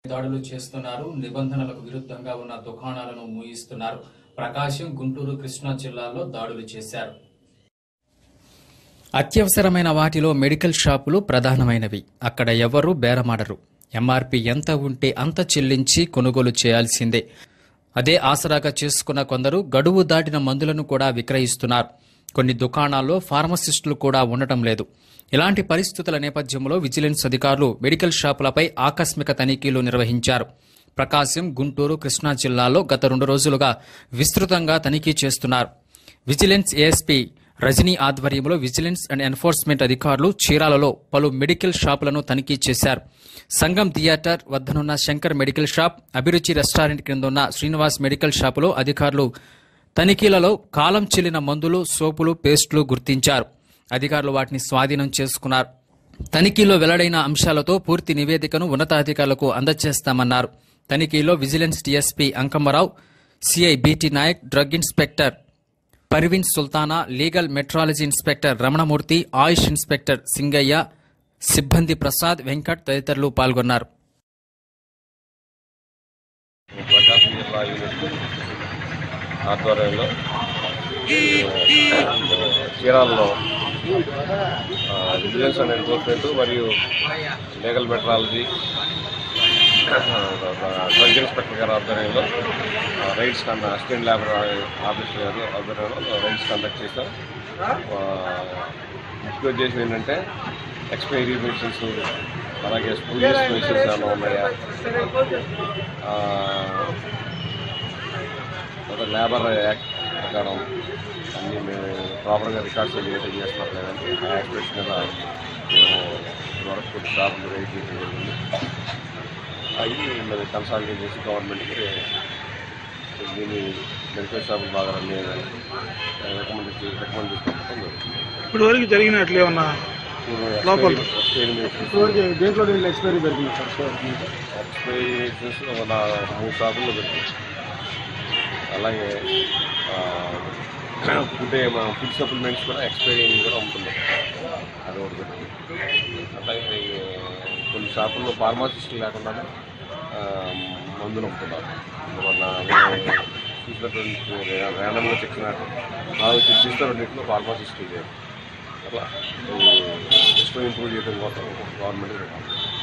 దాడులు చేస్తున్నారు నిబంధనలకు విరుద్ధంగా ఉన్న దుకాణాలను మూయిస్తున్నారు ప్రకాశం గుంటూరు కృష్ణా జిల్లాల్లో దాడులు చేశారు అత్యవసరమైన వాటిలో మెడికల్ షాపులు ప్రధానమైనవి అక్కడ ఎవరూ బేరమాడరు ఎంఆర్పి ఎంత ఉంటే అంత చెల్లించి కొనుగోలు చేయాల్సిందే అదే ఆసరాగా చేసుకున్న కొందరు గడువు దాటిన మందులను కూడా విక్రయిస్తున్నారు కొన్ని దుకాణాల్లో ఫార్మసిస్టులు కూడా ఉండటం లేదు ఇలాంటి పరిస్థితుల నేపథ్యంలో విజిలెన్స్ అధికారులు మెడికల్ షాపులపై ఆకస్మిక తనిఖీలు నిర్వహించారు ప్రకాశం గుంటూరు కృష్ణా జిల్లాలో గత రెండు రోజులుగా విస్తృతంగా తనిఖీ చేస్తున్నారు విజిలెన్స్ ఏఎస్పీ రజనీ ఆధ్వర్యంలో విజిలెన్స్ అండ్ ఎన్ఫోర్స్మెంట్ అధికారులు చీరాలలో పలు మెడికల్ షాపులను తనిఖీ చేశారు సంగం థియేటర్ వద్దనున్న Shankar medical shop Abhiruchi restaurant క్రిందున్న శ్రీనివాస్ మెడికల్ షాపులో అధికారులు తనిఖీలలో కాలం చెల్లిన మందులు సోపులు పేస్టులు గుర్తించారు అధికారులు వాటిని స్వాధీనం చేసుకున్నారు తనిఖీలో వెల్లడైన అంశాలతో పూర్తి నివేదికను ఉన్నతాధికారులకు అందజేస్తామన్నారు తనిఖీలో vigilance DSP Ankamma Rao CI BT Nayak drug inspector Parveen Sultana legal metrology inspector Ramanamurthy Ayush inspector Singaiah సిబ్బంది ప్రసాద్ వెంకట్ తదితరులు పాల్గొన్నారు ప్రకాశం జిల్లా యూనిట్ ఆధ్వర్యంలో చీరాలలో ఆ, విజిలెన్స్ అండ్ ఎన్ఫోర్స్మెంట్ మరియు లీగల్ మెట్రాలజీ డ్రగ్ ఇన్స్పెక్టర్ గారి ఆధ్వర్యంలో ఆ, రైడ్స్ కండ అసిస్టెంట్ ల్యాబర్ ఆఫీసర్ గారు ఆధ్వర్యంలో రైడ్స్ కండక్ట్ చేశాం ఆ, ముఖ్య ఉద్దేశం ఏంటంటే ఎక్స్పైరీ మెడిసిన్స్ అలాగే స్పూరియస్ మెడిసిన్స్ ఏమైనా ఉన్నాయా ఆ, తర్వాత లేబర్ యాక్ట్ ప్రకారం అన్ని మేము ప్రాపర్గా రికార్డ్స్ మెయింటైన్ చేస్తున్నారు లేదంటే ఆ యాక్టివిటీస్ మీద మేము వరకు కొన్ని షాపులు రైట్ చేయడం జరిగింది అవి మరి కన్సాలిడేట్ చేసి గవర్నమెంట్కి దీన్ని మెడికల్ షాపులు బాగా రన్ చేయాలని రికమెండ్ రికమెండ్ చేసి పంపడం జరుగుతుంది ఇప్పటి వరకు జరిగినట్లు ఏమన్నా లోపల. ఎక్స్పైరీ దేంట్లో దీంట్లో ఎక్స్పైరీ జరిగింది సార్ ఎక్స్పైరీ మెడిసిన్స్ నా మూడు షాపుల్లో పెట్టింది అలాగే ఫుడ్ ఫుడ్ సప్లిమెంట్స్ కూడా ఎక్స్పైరీ అయినవి కూడా అమ్ముతున్నాం అది ఒకటి పెట్టింది అట్లాగే కొన్ని షాపుల్లో ఫార్మాసిస్టులు లేకుండా ఆ, మందులు అమ్ముతున్నారు మొన్న మేము చూసినటువంటి ర్యాండమ్గా చెక్కినట్టు నాలుగు చెక్ చేస్తే రెండింటిలో ఫార్మాసిస్టులు లేరు అట్లా సిస్టమ్ ఇంప్రూవ్ చేయడం కోసం గవర్నమెంట్